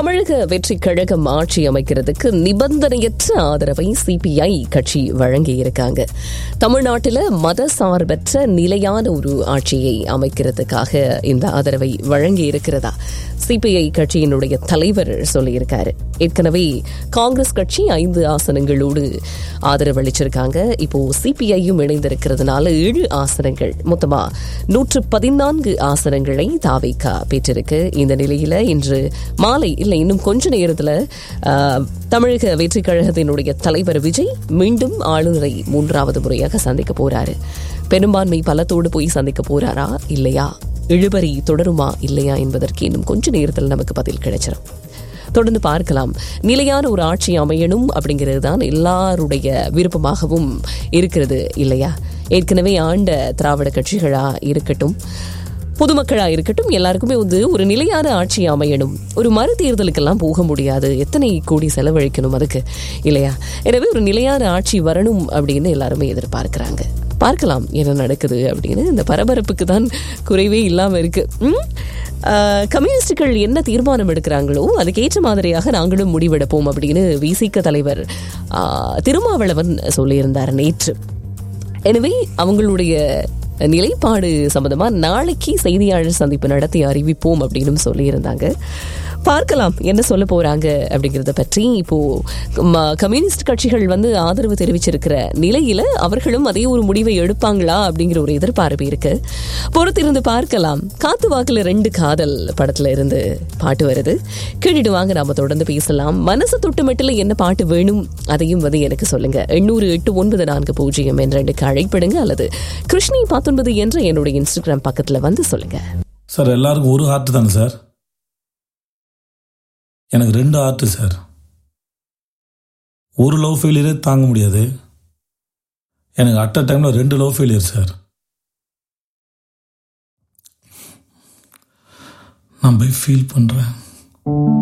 தமிழக வெற்றி கழகம் ஆட்சி அமைக்கிறதுக்கு நிபந்தனையற்ற ஆதரவை சிபிஐ கட்சி வழங்கியிருக்காங்க தமிழ்நாட்டில் மத சார்பற்ற நிலையான ஒரு ஆட்சியை அமைக்கிறதுக்காக இந்த ஆதரவை வழங்கி இருக்கிறதா சிபிஐ கட்சியினுடைய தலைவர் சொல்லியிருக்காரு ஏற்கனவே காங்கிரஸ் கட்சி ஐந்து ஆசனங்களோடு ஆதரவு அளிச்சிருக்காங்க இப்போ சிபிஐயும் இணைந்திருக்கிறதுனால ஏழு ஆசனங்கள் மொத்தமா நூற்று பதினான்கு ஆசனங்களை தாவைக்கா பெற்றிருக்கு இந்த நிலையில இன்று மாலை இல்லை இன்னும் கொஞ்ச நேரத்துல ஆஹ், தமிழக வெற்றிக் கழகத்தினுடைய தலைவர் விஜய் மீண்டும் ஆளுநரை மூன்றாவது முறையாக சந்திக்க போறாரு பெரும்பான்மை பலத்தோடு போய் சந்திக்க போறாரா இல்லையா இழுபறி தொடருமா இல்லையா என்பதற்கு இன்னும் கொஞ்ச நேரத்தில் நமக்கு பதில் கிடைச்சிடும் தொடர்ந்து பார்க்கலாம் நிலையான ஒரு ஆட்சி அமையணும் அப்படிங்கிறது தான் எல்லாருடைய விருப்பமாகவும் இருக்கிறது இல்லையா ஏற்கனவே ஆண்ட திராவிட கட்சிகளா இருக்கட்டும் பொதுமக்களா இருக்கட்டும் எல்லாருக்குமே வந்து ஒரு நிலையான ஆட்சி அமையணும் ஒரு மறு தேர்தலுக்கெல்லாம் போக முடியாது எத்தனை கோடி செலவழிக்கணும் அதுக்கு இல்லையா எனவே ஒரு நிலையான ஆட்சி வரணும் அப்படின்னு எல்லாருமே எதிர்பார்க்கிறாங்க பார்க்கலாம் என்ன நடக்குது அப்படின்னு இந்த பரபரப்புக்கு தான் குறைவே இல்லாம இருக்கு ம்? ஆஹ், கம்யூனிஸ்டுகள் என்ன தீர்மானம் எடுக்கிறாங்களோ அதுக்கேற்ற மாதிரியாக நாங்களும் முடிவெடுப்போம் அப்படின்னு விசிக தலைவர் ஆஹ், திருமாவளவன் சொல்லியிருந்தார் நேற்று எனவே அவங்களுடைய நிலைப்பாடு சம்பந்தமா நாளைக்கு செய்தியாளர் சந்திப்பு நடத்தி அறிவிப்போம் அப்படின்னு சொல்லியிருந்தாங்க பார்க்கலாம் என்ன சொல்ல போறாங்க அப்படிங்கறத பற்றி இப்போ ம- கம்யூனிஸ்ட் கட்சிகள் வந்து ஆதரவு தெரிவிச்சிருக்கிற நிலையில அவர்களும் அதே ஒரு முடிவை எடுப்பாங்களா அப்படிங்கிற ஒரு எதிர்பார்ப்பு இருக்கு பொறுத்திருந்து பார்க்கலாம் காத்து வாக்குல ரெண்டு காதல் படத்துல இருந்து பாட்டு வருது கேட்டுட்டு வாங்க நாம தொடர்ந்து பேசலாம் மனசு தொட்டு மெட்டில் என்ன பாட்டு வேணும் அதையும் வந்து எனக்கு சொல்லுங்க எண்ணூறு எட்டு ஒன்பது நான்கு பூஜ்ஜியம் என்ற ரெண்டுக்கு அழைப்பிடுங்க அல்லது கிருஷ்ணி பத்தொன்பது என்ற என்னுடைய இன்ஸ்டாகிராம் பக்கத்துல வந்து சொல்லுங்க சார் எல்லாருக்கும் ஒரு ஹார்ட் தானே சார் எனக்கு ரெண்டு ஹார்ட் சார் ஒரு லவ் ஃபெயிலியரே தாங்க முடியாது எனக்கு அட் அ டைமில் ரெண்டு லவ் ஃபெயிலியர் சார் நான் போய் ஃபீல் பண்ணுறேன்